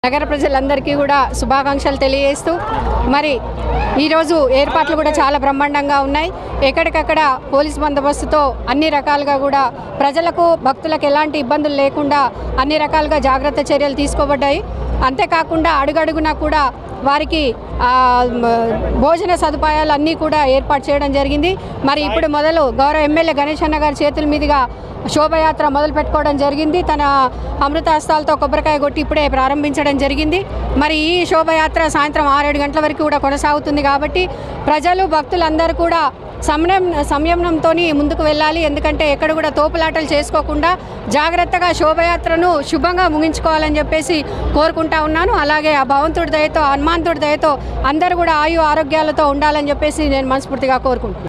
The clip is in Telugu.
నగర ప్రజలందరికీ కూడా శుభాకాంక్షలు తెలియజేస్తూ మరి ఈరోజు ఏర్పాట్లు కూడా చాలా బ్రహ్మాండంగా ఉన్నాయి ఎక్కడికక్కడ పోలీస్ బందోబస్తుతో అన్ని రకాలుగా కూడా ప్రజలకు భక్తులకు ఎలాంటి ఇబ్బందులు లేకుండా అన్ని రకాలుగా జాగ్రత్త చర్యలు తీసుకోబడ్డాయి అంతేకాకుండా అడుగడుగునా కూడా వారికి ఆ, మ, భోజన సదుపాయాలు అన్నీ కూడా ఏర్పాటు చేయడం జరిగింది మరి ఇప్పుడు మొదలు గౌరవ ఎమ్మెల్యే గణేష్ అన్న గారి చేతుల మీదుగా శోభయాత్ర మొదలు పెట్టుకోవడం జరిగింది తన అమృతాస్తాలతో కొబ్బరికాయ కొట్టి ఇప్పుడే ప్రారంభించడం జరిగింది మరి ఈ శోభయాత్ర సాయంత్రం ఆరేడు గంటల వరకు కూడా కొనసాగుతుంది కాబట్టి ప్రజలు భక్తులందరూ కూడా సమయం సంయమనంతో ముందుకు వెళ్ళాలి ఎందుకంటే ఎక్కడ కూడా తోపులాటలు చేసుకోకుండా జాగ్రత్తగా శోభయాత్రను శుభంగా ముగించుకోవాలని చెప్పేసి కోరుకుంటా ఉన్నాను అలాగే ఆ భగవంతుడి దయతో హనుమంతుడి దయతో అందరూ కూడా ఆయు ఆరోగ్యాలతో ఉండాలని చెప్పేసి నేను మనస్ఫూర్తిగా కోరుకుంటున్నాను